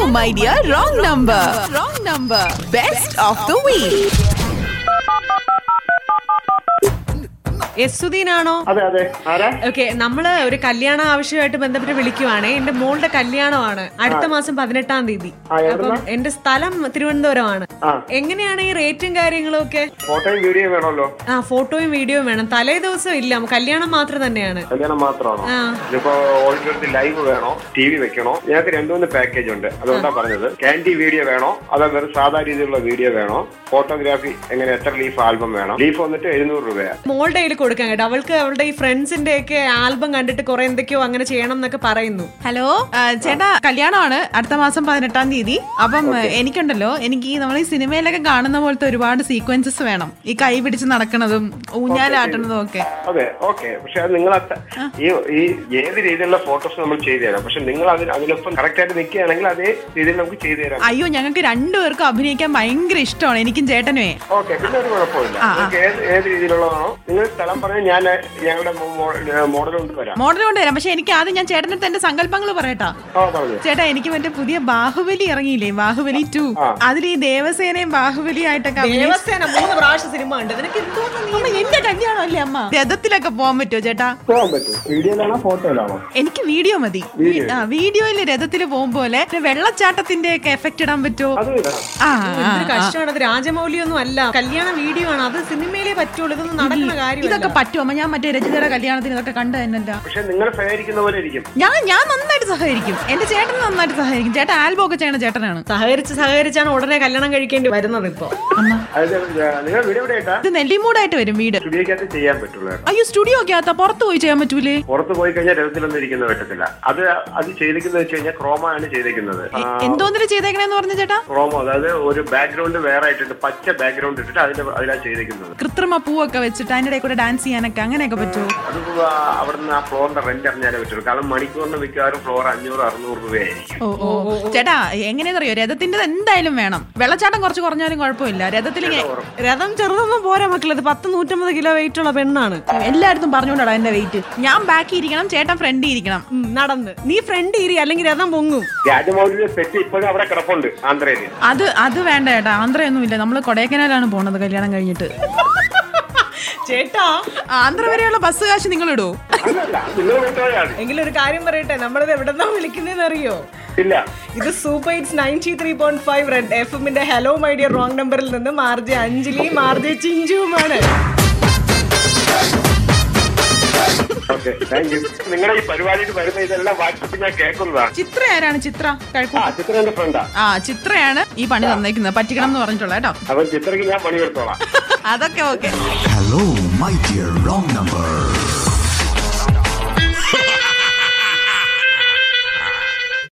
my dear, wrong number. Wrong number. Best of the week. യസുദീനാണോ അതെ അതെ ആരാ okay നമ്മള് ഒരു കല്യാണ ആവശ്യമായിട്ട് ബന്ധപ്പെട്ട് വിളിക്കുവാണേ എന്റെ മോളുടെ കല്യാണമാണ് അടുത്ത മാസം പതിനെട്ടാം തീയതി ആ, എവിടുന്നാ? അപ്പം എന്റെ സ്ഥലം തിരുവനന്തപുരമാണ് ആ. എങ്ങനെയാണ് ഈ റേറ്റും കാര്യങ്ങളും ഒക്കെ ഫോട്ടോയും വീഡിയോ വേണമല്ലോ ആ ഫോട്ടോയും വീഡിയോയും വേണം തലേ ദിവസം ഇല്ല കല്യാണം മാത്രം തന്നെയാണ് കല്യാണം മാത്രമാണോ ആ. ഇതിപ്പോ ഓഡിറ്റോറിയത്തിൽ ലൈവ് വേണോ ടി വി വെക്കണോ ഞങ്ങൾക്ക് രണ്ടു മൂന്ന് പാക്കേജ് ഉണ്ട് അതുകൊണ്ടാണ് പറഞ്ഞത് ക്യാൻഡി വീഡിയോ വേണോ അതോ വെറും സാധാ രീതിയിലുള്ള വീഡിയോ വേണോ ഫോട്ടോഗ്രാഫി എങ്ങനെ എത്ര ലീഫ് ആൽബം വേണം ലീഫ് വന്നിട്ട് എഴുന്നൂറ് രൂപയാ മോളുടെ കയ്യിൽ കൊടുക്കാൻ കേട്ടോ അവൾക്ക് അവളുടെ ഈ ഫ്രണ്ട്സിന്റെ ഒക്കെ ആൽബം കണ്ടിട്ട് കുറെ എന്തൊക്കെയോ അങ്ങനെ ചെയ്യണം എന്നൊക്കെ പറയുന്നു ഹലോ ആ, ചേട്ടാ കല്യാണമാണ് അടുത്ത മാസം പതിനെട്ടാം തീയതി അപ്പം എനിക്കുണ്ടല്ലോ എനിക്ക് ഈ നമ്മൾ ഈ സിനിമയിലൊക്കെ കാണുന്ന പോലത്തെ ഒരുപാട് സീക്വൻസസ് വേണം ഈ കൈ പിടിച്ച് നടക്കണതും ഊഞ്ഞാലാട്ടണതും ഒക്കെ അതെ ഓക്കെ പക്ഷെ അത് നിങ്ങൾ അത്ത- ഈ ഈ ഏത് രീതിയിലുള്ള ഫോട്ടോസ് നമ്മൾ ചെയ്തു തരാം പക്ഷെ നിങ്ങൾ അതിന് അതിനൊപ്പം കറക്റ്റ് ആയിട്ട് നിൽക്കുകയാണെങ്കിൽ അതേ രീതിയിൽ നമുക്ക് ചെയ്തു തരാം അയ്യോ ഞങ്ങൾക്ക് രണ്ടുപേർക്കും അഭിനയിക്കാൻ ഭയങ്കര ഇഷ്ടമാണ് എനിക്കും ചേട്ടനുമേ ഓക്കെ പിന്നെ ഒരു കുഴപ്പമില്ല നിങ്ങൾക്ക് ഏത് ഏത് രീതിയിലുള്ളതാണോ നിങ്ങൾ സ്ഥലം പറഞ്ഞാൽ ഞാൻ ഞങ്ങളുടെ മോഡൽ കൊണ്ട് വരാം മോഡൽ കൊണ്ടുവരാം പക്ഷെ എനിക്ക് ആദ്യം ഞാൻ ചേട്ടനടുത്ത് എന്റെ സങ്കല്പങ്ങൾ പറയട്ടാ ആ പറഞ്ഞു ചേട്ടാ എനിക്ക് മറ്റേ പുതിയ ബാഹുബലി ഇറങ്ങിയില്ലേ ബാഹുബലി ടു അതിൽ ഈ ദേവസേനയും ബാഹുബലി ആയിട്ടൊക്കെ അഭിനയിച്ച് ദേവസേന മൂന്ന് പ്രാവശ്യം സിനിമ ഉണ്ട് നിനക്ക് എന്തോന്ന് നീ- അമ്മ, എന്റെ കല്യാണമല്ലേ അമ്മ രഥത്തിലൊക്കെ പോകാൻ പറ്റുമോ ചേട്ടാ പോകാൻ പറ്റും വീഡിയോയിലാണോ ഫോട്ടോയിലാണോ എനിക്ക് വീഡിയോ മതി ആ വീഡിയോയില് രഥത്തിൽ പോകും പോലെ വെള്ളച്ചാട്ടത്തിന്റെ ഒക്കെ എഫക്ട് ഇടാൻ പറ്റുമോ അത് ഇടാം ആ എന്തൊരു കഷ്ടമാണ് അത് രാജമൗലിയൊന്നും അല്ല കല്യാണ വീഡിയോ ആണ് അത് സിനിമയിലേ പറ്റുള്ളൂ ഇതൊന്നും നടക്കുന്ന കാര്യമില്ല ഇതൊക്കെ പറ്റുമോ അമ്മ ഞാൻ മറ്റേ രചിതയുടെ കല്യാണത്തിന് ഇതൊക്കെ കണ്ടു തന്നെയല്ല പക്ഷെ നിങ്ങൾ സഹകരിക്കുന്ന പോലെ ഇരിക്കും ഞാൻ ഞാൻ നന്നായിട്ട് സഹകരിക്കും എന്റെ ചേട്ടൻ നന്നായിട്ട് സഹകരിക്കും ചേട്ടൻ ആൽബം ഒക്കെ ചെയ്യണ ചേട്ടനാണ് സഹകരിച്ച് സഹകരിച്ചാണ് ഉടനെ കല്യാണം കഴിക്കേണ്ടി വരുന്നത് ഇപ്പൊ അമ്മ അതായത് നിങ്ങൾ വീഡിയോ ഇവിടെ ഇട്ടാ ഇത് നെല്ലിമൂടായിട്ട് വരും വീട് സ്റ്റുഡിയോക്കകത്ത് ചെയ്യാൻ പറ്റുള്ളൂ കേട്ടോ അയ്യോ സ്റ്റുഡിയോ ഒക്കെ ആത്ത പുറത്ത് പോയി ചെയ്യാൻ പറ്റൂലേ പുറത്ത് പോയി കഴിഞ്ഞാൽ രഥത്തിലൊന്നും ഇരിക്കുന്ന പറ്റത്തില്ല അത് അത് ചെയ്തിരിക്കുന്നത് വെച്ച് കഴിഞ്ഞാൽ ക്രോമ ആണ് ചെയ്തിരിക്കുന്നത് എന്തോന്നിന് ചെയ്തേക്കണേന്ന് പറഞ്ഞു ചേട്ടാ ക്രോമോ അതായത് ഒരു ബാക്ക്ഗ്രൗണ്ട് വേറെ ആയിട്ടുണ്ട് പച്ച ബാക്ക്ഗ്രൗണ്ട് ഇട്ടിട്ട് അതിന്റെ അതിലാണ് ചെയ്തിരിക്കുന്നത് കൃത്രിമ പൂവൊക്കെ വെച്ചിട്ട് അതിന്റെ ഇടയിൽ കൂടെ ഡാൻസ് ചെയ്യാനൊക്കെ അങ്ങനെയൊക്കെ പറ്റുമോ അത് അവിടുന്ന് ആ ഫ്ലോറിന്റെ റെന്റ് അറിഞ്ഞാലേ പറ്റുള്ളൂ കാരണം മണിക്കൂറിന് മിക്കവാറും ഫ്ലോർ അഞ്ഞൂറ് അറുന്നൂറ് രൂപയായിരിക്കും ഓ ഓ ചേട്ടാ എങ്ങനെയാണെന്നറിയോ രഥത്തിന്റെ എന്തായാലും വേണം വെള്ളച്ചാട്ടം കുറച്ച് കുറഞ്ഞാലും കുഴപ്പമില്ല രഥത്തിൽ ഇങ്ങനെ രഥം ചെറുതൊന്നും പോരാ മക്കളെ ഇത് പത്ത് നൂറ്റമ്പത് കിലോ വെയിറ്റ് ഉള്ള പെണ്ണാണ് എല്ലായിടത്തും പറഞ്ഞുകൊണ്ടാണ് എന്റെ വെയിറ്റ് ഞാൻ ബാക്കി ഇരിക്കണം ചേട്ടൻ ഫ്രണ്ടിൽ ഇരിക്കണം ഉം, നടന്ന് നീ ഫ്രണ്ട് ഇരി അല്ലെങ്കിൽ രഥം പൊങ്ങും രാജമൗലിയുടെ സെറ്റ് ഇപ്പോഴും അവിടെ കിടപ്പുണ്ട് ആന്ധ്രയില് അത് അത് വേണ്ട ചേട്ടാ ആന്ധ്രയൊന്നും ഇല്ല നമ്മള് കൊടൈക്കനാലാണ് പോണത് കല്യാണം കഴിഞ്ഞിട്ട് ചേട്ടാ ആന്ധ്ര വരെയുള്ള ബസ് കാശ് നിങ്ങൾ ഇടൂ അല്ലല്ല നിങ്ങൾ വീട്ടുകാരാണ് എങ്കിലും ഒരു കാര്യം പറയട്ടെ നമ്മളിത് എവിടെന്നാ വിളിക്കുന്നതെന്ന് അറിയോ ഇല്ല ഇത് super hits ninety three point five red F എമ്മിന്റെ ഹലോ മൈ ഡിയർ റോങ് നമ്പറിൽ നിന്ന് മാർജെ അഞ്ജലി മാർജെ ചിഞ്ചുവുമാണ് ഓക്കെ താങ്ക് യു നിങ്ങളുടെ ഈ പരിപാടിക്ക് വരുന്ന ഇതെല്ലാം വാട്സപ്പിൽ ഞാൻ കേൾക്കുന്നതാണ് ചിത്ര ആരാണ് ചിത്ര കഴക്കൂട്ടം ആ ചിത്രന്റെ ഫ്രണ്ടാ ആ ചിത്രയാണ് ഈ പണി തന്നേക്കുന്നത് പറ്റിക്കണം എന്ന് പറഞ്ഞിട്ടുള്ള കേട്ടോ അവൻ ചിത്രയ്ക്ക് ഞാൻ പണി കൊടുത്തോളാം അതൊക്കെ okay Hello, my dear wrong number.